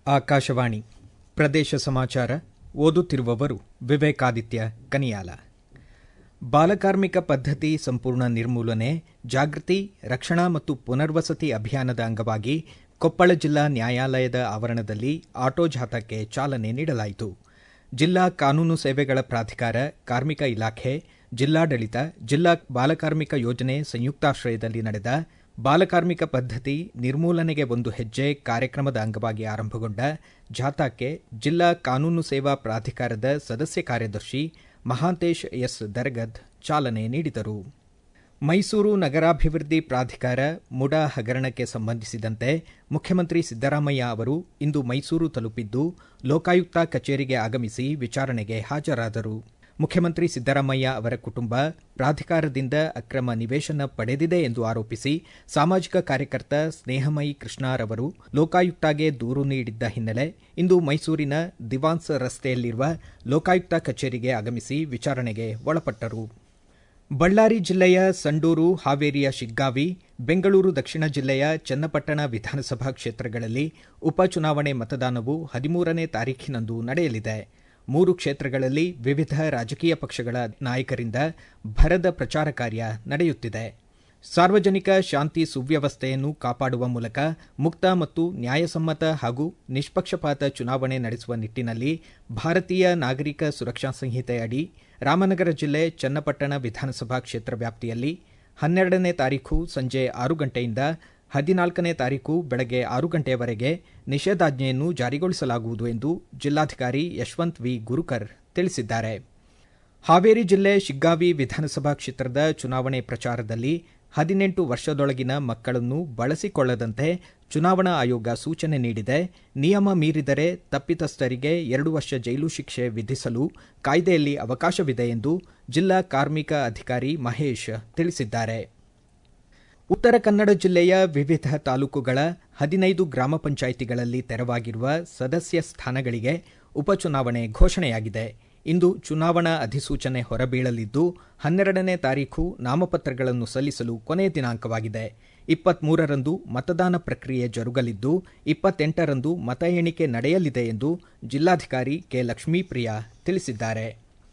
ಆಕಾಶವಾಣಿ ಪ್ರದೇಶ ಸಮಾಚಾರ ಓದುತ್ತಿರುವವರು ವಿವೇಕಾದಿತ್ಯ ಕನಿಯಾಲ ಬಾಲಕಾರ್ಮಿಕ ಪದ್ಧತಿ ಸಂಪೂರ್ಣ ನಿರ್ಮೂಲನೆ ಜಾಗೃತಿ ರಕ್ಷಣಾ ಮತ್ತು ಪುನರ್ವಸತಿ ಅಭಿಯಾನದ ಅಂಗವಾಗಿ ಕೊಪ್ಪಳ ಜಿಲ್ಲಾ ನ್ಯಾಯಾಲಯದ ಆವರಣದಲ್ಲಿ ಆಟೋ ಜಾಥಾಕ್ಕೆ ಚಾಲನೆ ನೀಡಲಾಯಿತು ಜಿಲ್ಲಾ ಕಾನೂನು ಸೇವೆಗಳ ಪ್ರಾಧಿಕಾರ ಕಾರ್ಮಿಕ ಇಲಾಖೆ ಜಿಲ್ಲಾಡಳಿತ ಜಿಲ್ಲಾ ಬಾಲಕಾರ್ಮಿಕ ಯೋಜನೆ ಸಂಯುಕ್ತಾಶ್ರಯದಲ್ಲಿ ನಡೆದ ಬಾಲಕಾರ್ಮಿಕ ಪದ್ಧತಿ ನಿರ್ಮೂಲನೆಗೆ ಒಂದು ಹೆಜ್ಜೆ ಕಾರ್ಯಕ್ರಮದ ಅಂಗವಾಗಿ ಆರಂಭಗೊಂಡ ಜಾಥಾಕ್ಕೆ ಜಿಲ್ಲಾ ಕಾನೂನು ಸೇವಾ ಪ್ರಾಧಿಕಾರದ ಸದಸ್ಯ ಕಾರ್ಯದರ್ಶಿ ಮಹಾಂತೇಶ್ ಎಸ್ ದರಗದ್ ಚಾಲನೆ ನೀಡಿದರು ಮೈಸೂರು ನಗರಾಭಿವೃದ್ಧಿ ಪ್ರಾಧಿಕಾರ ಮುಡಾ ಹಗರಣಕ್ಕೆ ಸಂಬಂಧಿಸಿದಂತೆ ಮುಖ್ಯಮಂತ್ರಿ ಸಿದ್ದರಾಮಯ್ಯ ಅವರು ಇಂದು ಮೈಸೂರು ತಲುಪಿದ್ದು ಲೋಕಾಯುಕ್ತ ಕಚೇರಿಗೆ ಆಗಮಿಸಿ ವಿಚಾರಣೆಗೆ ಹಾಜರಾದರು ಮುಖ್ಯಮಂತ್ರಿ ಸಿದ್ದರಾಮಯ್ಯ ಅವರ ಕುಟುಂಬ ಪ್ರಾಧಿಕಾರದಿಂದ ಅಕ್ರಮ ನಿವೇಶನ ಪಡೆದಿದೆ ಎಂದು ಆರೋಪಿಸಿ ಸಾಮಾಜಿಕ ಕಾರ್ಯಕರ್ತ ಸ್ನೇಹಮಯಿ ಕೃಷ್ಣಾರವರು ಲೋಕಾಯುಕ್ತಗೆ ದೂರು ನೀಡಿದ್ದ ಹಿನ್ನೆಲೆ ಇಂದು ಮೈಸೂರಿನ ದಿವಾನ್ಸ್ ರಸ್ತೆಯಲ್ಲಿರುವ ಲೋಕಾಯುಕ್ತ ಕಚೇರಿಗೆ ಆಗಮಿಸಿ ವಿಚಾರಣೆಗೆ ಒಳಪಟ್ಟರು ಬಳ್ಳಾರಿ ಜಿಲ್ಲೆಯ ಸಂಡೂರು ಹಾವೇರಿಯ ಶಿಗ್ಗಾವಿ ಬೆಂಗಳೂರು ದಕ್ಷಿಣ ಜಿಲ್ಲೆಯ ಚನ್ನಪಟ್ಟಣ ವಿಧಾನಸಭಾ ಕ್ಷೇತ್ರಗಳಲ್ಲಿ ಉಪಚುನಾವಣೆ ಮತದಾನವು ಹದಿಮೂರನೇ ತಾರೀಖಿನಂದು ನಡೆಯಲಿದೆ ಮೂರು ಕ್ಷೇತ್ರಗಳಲ್ಲಿ ವಿವಿಧ ರಾಜಕೀಯ ಪಕ್ಷಗಳ ನಾಯಕರಿಂದ ಭರದ ಪ್ರಚಾರ ಕಾರ್ಯ ನಡೆಯುತ್ತಿದೆ ಸಾರ್ವಜನಿಕ ಶಾಂತಿ ಸುವ್ಯವಸ್ಥೆಯನ್ನು ಕಾಪಾಡುವ ಮೂಲಕ ಮುಕ್ತ ಮತ್ತು ನ್ಯಾಯಸಮ್ಮತ ಹಾಗೂ ನಿಷ್ಪಕ್ಷಪಾತ ಚುನಾವಣೆ ನಡೆಸುವ ನಿಟ್ಟಿನಲ್ಲಿ ಭಾರತೀಯ ನಾಗರಿಕ ಸುರಕ್ಷಾ ಸಂಹಿತೆ ಅಡಿ ರಾಮನಗರ ಜಿಲ್ಲೆ ಚನ್ನಪಟ್ಟಣ ವಿಧಾನಸಭಾ ಕ್ಷೇತ್ರ ವ್ಯಾಪ್ತಿಯಲ್ಲಿ ಹನ್ನೆರಡನೇ ತಾರೀಖು ಸಂಜೆ ಆರು ಗಂಟೆಯಿಂದ ಹದಿನಾಲ್ಕನೇ ತಾರೀಕು ಬೆಳಗ್ಗೆ ಆರು ಗಂಟೆಯವರೆಗೆ ನಿಷೇಧಾಜ್ಞೆಯನ್ನು ಜಾರಿಗೊಳಿಸಲಾಗುವುದು ಎಂದು ಜಿಲ್ಲಾಧಿಕಾರಿ ಯಶವಂತ್ ವಿ ಗುರುಕರ್ ತಿಳಿಸಿದ್ದಾರೆ ಹಾವೇರಿ ಜಿಲ್ಲೆ ಶಿಗ್ಗಾವಿ ವಿಧಾನಸಭಾ ಕ್ಷೇತ್ರದ ಚುನಾವಣೆ ಪ್ರಚಾರದಲ್ಲಿ ಹದಿನೆಂಟು ವರ್ಷದೊಳಗಿನ ಮಕ್ಕಳನ್ನು ಬಳಸಿಕೊಳ್ಳದಂತೆ ಚುನಾವಣಾ ಆಯೋಗ ಸೂಚನೆ ನೀಡಿದೆ ನಿಯಮ ಮೀರಿದರೆ ತಪ್ಪಿತಸ್ಥರಿಗೆ ಎರಡು ವರ್ಷ ಜೈಲು ಶಿಕ್ಷೆ ವಿಧಿಸಲು ಕಾಯ್ದೆಯಲ್ಲಿ ಅವಕಾಶವಿದೆ ಎಂದು ಜಿಲ್ಲಾ ಕಾರ್ಮಿಕ ಅಧಿಕಾರಿ ಮಹೇಶ್ ತಿಳಿಸಿದ್ದಾರೆ ಉತ್ತರ ಕನ್ನಡ ಜಿಲ್ಲೆಯ ವಿವಿಧ ತಾಲೂಕುಗಳ ಹದಿನೈದು ಗ್ರಾಮ ಪಂಚಾಯಿತಿಗಳಲ್ಲಿ ತೆರವಾಗಿರುವ ಸದಸ್ಯ ಸ್ಥಾನಗಳಿಗೆ ಉಪಚುನಾವಣೆ ಘೋಷಣೆಯಾಗಿದೆ ಇಂದು ಚುನಾವಣಾ ಅಧಿಸೂಚನೆ ಹೊರಬೀಳಲಿದ್ದು ಹನ್ನೆರಡನೇ ತಾರೀಖು ನಾಮಪತ್ರಗಳನ್ನು ಸಲ್ಲಿಸಲು ಕೊನೆ ದಿನಾಂಕವಾಗಿದೆ ಇಪ್ಪತ್ಮೂರರಂದು ಮತದಾನ ಪ್ರಕ್ರಿಯೆ ಜರುಗಲಿದ್ದು ಇಪ್ಪತ್ತೆಂಟರಂದು ಮತ ಎಣಿಕೆ ನಡೆಯಲಿದೆ ಎಂದು ಜಿಲ್ಲಾಧಿಕಾರಿ ಕೆ ಲಕ್ಷ್ಮೀಪ್ರಿಯಾ ತಿಳಿಸಿದ್ದಾರೆ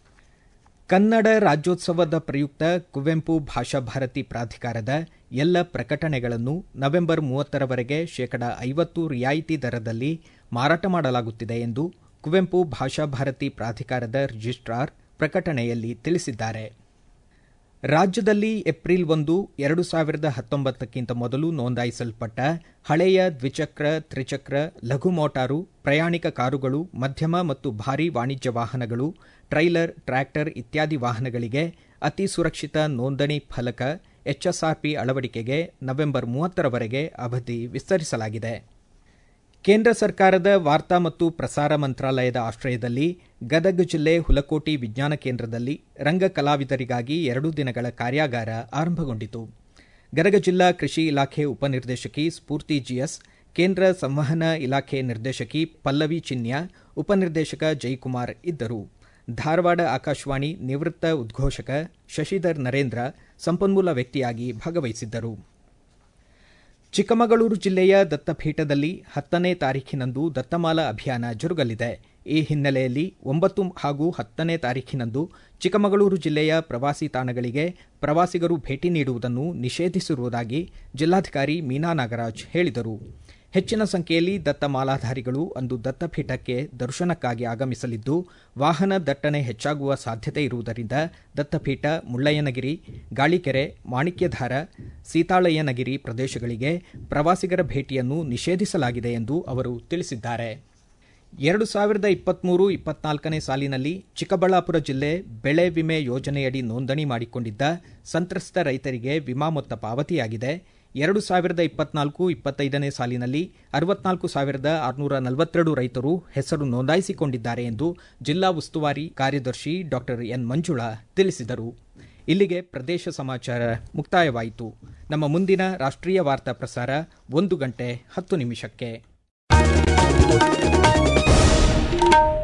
ಕನ್ನಡ ರಾಜ್ಯೋತ್ಸವದ ಪ್ರಯುಕ್ತ ಕುವೆಂಪು ಭಾಷಾ ಭಾರತಿ ಪ್ರಾಧಿಕಾರದ ಎಲ್ಲ ಪ್ರಕಟಣೆಗಳನ್ನು ನವೆಂಬರ್ ಮೂವತ್ತರವರೆಗೆ ಶೇಕಡಾ ಐವತ್ತು ರಿಯಾಯಿತಿ ದರದಲ್ಲಿ ಮಾರಾಟ ಮಾಡಲಾಗುತ್ತಿದೆ ಎಂದು ಕುವೆಂಪು ಭಾಷಾ ಭಾರತಿ ಪ್ರಾಧಿಕಾರದ ರಿಜಿಸ್ಟ್ರಾರ್ ಪ್ರಕಟಣೆಯಲ್ಲಿ ತಿಳಿಸಿದ್ದಾರೆ ರಾಜ್ಯದಲ್ಲಿ ಏಪ್ರಿಲ್ ಒಂದು ಎರಡು ಸಾವಿರದ ಹತ್ತೊಂಬತ್ತಕ್ಕಿಂತ ಮೊದಲು ನೋಂದಾಯಿಸಲ್ಪಟ್ಟ ಹಳೆಯ ದ್ವಿಚಕ್ರ ತ್ರಿಚಕ್ರ ಲಘು ಮೋಟಾರು ಪ್ರಯಾಣಿಕ ಕಾರುಗಳು ಮಧ್ಯಮ ಮತ್ತು ಭಾರೀ ವಾಣಿಜ್ಯ ವಾಹನಗಳು ಟ್ರೈಲರ್ ಟ್ರ್ಯಾಕ್ಟರ್ ಇತ್ಯಾದಿ ವಾಹನಗಳಿಗೆ ಅತಿ ಸುರಕ್ಷಿತ ನೋಂದಣಿ ಫಲಕ ಎಚ್ಎಸ್ಆರ್ಪಿ ಅಳವಡಿಕೆಗೆ ನವೆಂಬರ್ ಮೂವತ್ತರವರೆಗೆ ಅವಧಿ ವಿಸ್ತರಿಸಲಾಗಿದೆ ಕೇಂದ್ರ ಸರ್ಕಾರದ ವಾರ್ತಾ ಮತ್ತು ಪ್ರಸಾರ ಮಂತ್ರಾಲಯದ ಆಶ್ರಯದಲ್ಲಿ ಗದಗ ಜಿಲ್ಲೆ ಹುಲಕೋಟಿ ವಿಜ್ಞಾನ ಕೇಂದ್ರದಲ್ಲಿ ರಂಗ ಕಲಾವಿದರಿಗಾಗಿ ಎರಡು ದಿನಗಳ ಕಾರ್ಯಾಗಾರ ಆರಂಭಗೊಂಡಿತು ಗದಗ ಜಿಲ್ಲಾ ಕೃಷಿ ಇಲಾಖೆ ಉಪನಿರ್ದೇಶಕಿ ಸ್ಫೂರ್ತಿ ಜಿಎಸ್ ಕೇಂದ್ರ ಸಂವಹನ ಇಲಾಖೆ ನಿರ್ದೇಶಕಿ ಪಲ್ಲವಿ ಚಿನ್ಯ ಉಪನಿರ್ದೇಶಕ ಜೈಕುಮಾರ್ ಇದ್ದರು ಧಾರವಾಡ ಆಕಾಶವಾಣಿ ನಿವೃತ್ತ ಉದ್ಘೋಷಕ ಶಶಿಧರ್ ನರೇಂದ್ರ ಸಂಪನ್ಮೂಲ ವ್ಯಕ್ತಿಯಾಗಿ ಭಾಗವಹಿಸಿದ್ದರು ಚಿಕ್ಕಮಗಳೂರು ಜಿಲ್ಲೆಯ ದತ್ತಪೀಠದಲ್ಲಿ ಹತ್ತನೇ ತಾರೀಖಿನಂದು ದತ್ತಮಾಲಾ ಅಭಿಯಾನ ಜರುಗಲಿದೆ ಈ ಹಿನ್ನೆಲೆಯಲ್ಲಿ ಒಂಬತ್ತು ಹಾಗೂ ಹತ್ತನೇ ತಾರೀಖಿನಂದು ಚಿಕ್ಕಮಗಳೂರು ಜಿಲ್ಲೆಯ ಪ್ರವಾಸಿ ತಾಣಗಳಿಗೆ ಪ್ರವಾಸಿಗರು ಭೇಟಿ ನೀಡುವುದನ್ನು ನಿಷೇಧಿಸಿರುವುದಾಗಿ ಜಿಲ್ಲಾಧಿಕಾರಿ ಮೀನಾ ನಾಗರಾಜ್ ಹೇಳಿದರು ಹೆಚ್ಚಿನ ಸಂಖ್ಯೆಯಲ್ಲಿ ದತ್ತ ಮಾಲಾಧಾರಿಗಳು ಅಂದು ದತ್ತಪೀಠಕ್ಕೆ ದರ್ಶನಕ್ಕಾಗಿ ಆಗಮಿಸಲಿದ್ದು ವಾಹನ ದಟ್ಟಣೆ ಹೆಚ್ಚಾಗುವ ಸಾಧ್ಯತೆ ಇರುವುದರಿಂದ ದತ್ತಪೀಠ ಮುಳ್ಳಯ್ಯನಗಿರಿ ಗಾಳಿಕೆರೆ ಮಾಣಿಕ್ಯಧಾರ ಸೀತಾಳಯ್ಯನಗಿರಿ ಪ್ರದೇಶಗಳಿಗೆ ಪ್ರವಾಸಿಗರ ಭೇಟಿಯನ್ನು ನಿಷೇಧಿಸಲಾಗಿದೆ ಎಂದು ಅವರು ತಿಳಿಸಿದ್ದಾರೆ ಎರಡು ಸಾವಿರದ ಇಪ್ಪತ್ಮೂರು ಇಪ್ಪತ್ನಾಲ್ಕನೇ ಸಾಲಿನಲ್ಲಿ ಚಿಕ್ಕಬಳ್ಳಾಪುರ ಜಿಲ್ಲೆ ಬೆಳೆ ವಿಮೆ ಯೋಜನೆಯಡಿ ನೋಂದಣಿ ಮಾಡಿಕೊಂಡಿದ್ದ ಸಂತ್ರಸ್ತ ರೈತರಿಗೆ ವಿಮಾ ಮೊತ್ತ ಪಾವತಿಯಾಗಿದೆ ಎರಡು ಸಾವಿರದ ಇಪ್ಪತ್ನಾಲ್ಕು ಇಪ್ಪತ್ತೈದನೇ ಸಾಲಿನಲ್ಲಿ ಅರವತ್ನಾಲ್ಕು ಸಾವಿರದ ಆರುನೂರ ನಲವತ್ತೆರಡು ರೈತರು ಹೆಸರು ನೋಂದಾಯಿಸಿಕೊಂಡಿದ್ದಾರೆ ಎಂದು ಜಿಲ್ಲಾ ಉಸ್ತುವಾರಿ ಕಾರ್ಯದರ್ಶಿ ಡಾ ಎನ್ ಮಂಜುಳಾ ತಿಳಿಸಿದರು ಇಲ್ಲಿಗೆ ಪ್ರದೇಶ ಸಮಾಚಾರ ಮುಕ್ತಾಯವಾಯಿತು ನಮ್ಮ ಮುಂದಿನ ರಾಷ್ಟ್ರೀಯ ವಾರ್ತಾ ಪ್ರಸಾರ ಒಂದು ಗಂಟೆ ಹತ್ತು ನಿಮಿಷಕ್ಕೆ